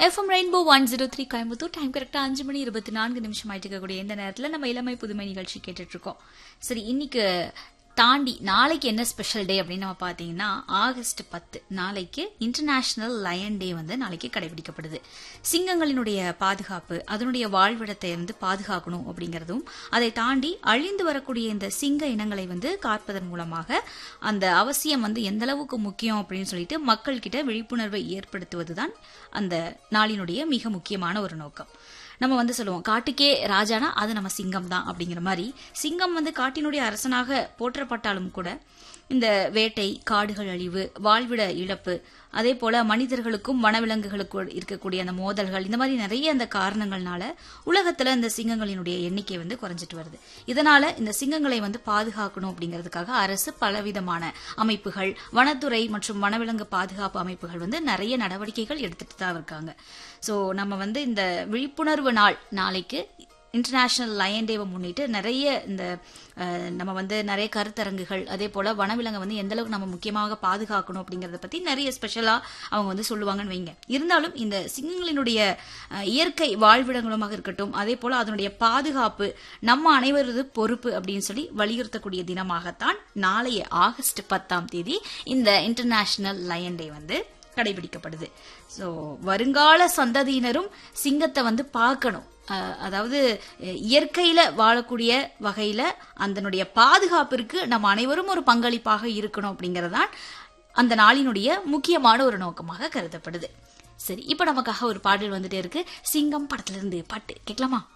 FM rainbow one zero three Coimbatore time கரெக்டா அஞ்சு மணி இருபத்தி நான்கு நிமிஷம் ஆயிட்டு இருக்கக்கூடிய இந்த நேரத்துல நம்ம இளமை புதுமை நிகழ்ச்சி கேட்டுட்டு இருக்கோம் சரி இன்னைக்கு தாண்டி நாளைக்கு என்ன ஸ்பெஷல் டே அப்படின்னு நம்ம பார்த்தீங்கன்னா ஆகஸ்ட் பத்து நாளைக்கு இன்டர்நேஷனல் லயன் டே வந்து நாளைக்கு கடைபிடிக்கப்படுது சிங்கங்களினுடைய பாதுகாப்பு அதனுடைய வாழ்விடத்தை வந்து பாதுகாக்கணும் அப்படிங்கிறதும் அதை தாண்டி அழிந்து வரக்கூடிய இந்த சிங்க இனங்களை வந்து காப்பதன் மூலமாக அந்த அவசியம் வந்து எந்த அளவுக்கு முக்கியம் அப்படின்னு சொல்லிட்டு மக்கள்கிட்ட விழிப்புணர்வை ஏற்படுத்துவதுதான் அந்த நாளினுடைய மிக முக்கியமான ஒரு நோக்கம் நம்ம வந்து சொல்லுவோம் காட்டுக்கே ராஜானா அது நம்ம சிங்கம் தான் அப்படிங்கிற மாதிரி சிங்கம் வந்து காட்டினுடைய அரசனாக போற்றப்பட்டாலும் கூட இந்த வேட்டை காடுகள் அழிவு வாழ்விட இழப்பு அதே போல மனிதர்களுக்கும் வனவிலங்குகளுக்கும் இருக்கக்கூடிய அந்த மோதல்கள் இந்த மாதிரி நிறைய அந்த காரணங்கள்னால உலகத்துல இந்த சிங்கங்களினுடைய எண்ணிக்கை வந்து குறைஞ்சிட்டு வருது இதனால இந்த சிங்கங்களை வந்து பாதுகாக்கணும் அப்படிங்கிறதுக்காக அரசு பலவிதமான அமைப்புகள் வனத்துறை மற்றும் வனவிலங்கு பாதுகாப்பு அமைப்புகள் வந்து நிறைய நடவடிக்கைகள் எடுத்துட்டு தான் இருக்காங்க ஸோ நம்ம வந்து இந்த விழிப்புணர்வு நாள் நாளைக்கு இன்டர்நேஷனல் லயன் டேவை முன்னிட்டு நிறைய இந்த அஹ், நம்ம வந்து நிறைய கருத்தரங்குகள் அதே போல வனவிலங்கை வந்து எந்த அளவுக்கு நம்ம முக்கியமாக பாதுகாக்கணும் அப்படிங்கறத பத்தி நிறைய ஸ்பெஷலா அவங்க வந்து சொல்லுவாங்கன்னு வைங்க இருந்தாலும் இந்த சிங்கங்களினுடைய அஹ், இயற்கை வாழ்விடங்களுமாக இருக்கட்டும் அதே போல அதனுடைய பாதுகாப்பு நம்ம அனைவரது பொறுப்பு அப்படின்னு சொல்லி வலியுறுத்தக்கூடிய தினமாகத்தான் நாளைய ஆகஸ்ட் பத்தாம் தேதி இந்த இன்டர்நேஷனல் லயன் டே வந்து கடைபிடிக்கப்படுது ஸோ வருங்கால சந்ததியினரும் சிங்கத்தை வந்து பார்க்கணும் அஹ், அதாவது அஹ், இயற்கையில வாழக்கூடிய வகையில அதனுடைய பாதுகாப்பிற்கு நம்ம அனைவரும் ஒரு பங்களிப்பாக இருக்கணும் அப்படிங்கறதுதான் அந்த நாளினுடைய முக்கியமான ஒரு நோக்கமாக கருதப்படுது சரி இப்ப நமக்காக ஒரு பாடல் வந்துட்டே இருக்கு சிங்கம் படத்துல இருந்து பாட்டு கேட்கலாமா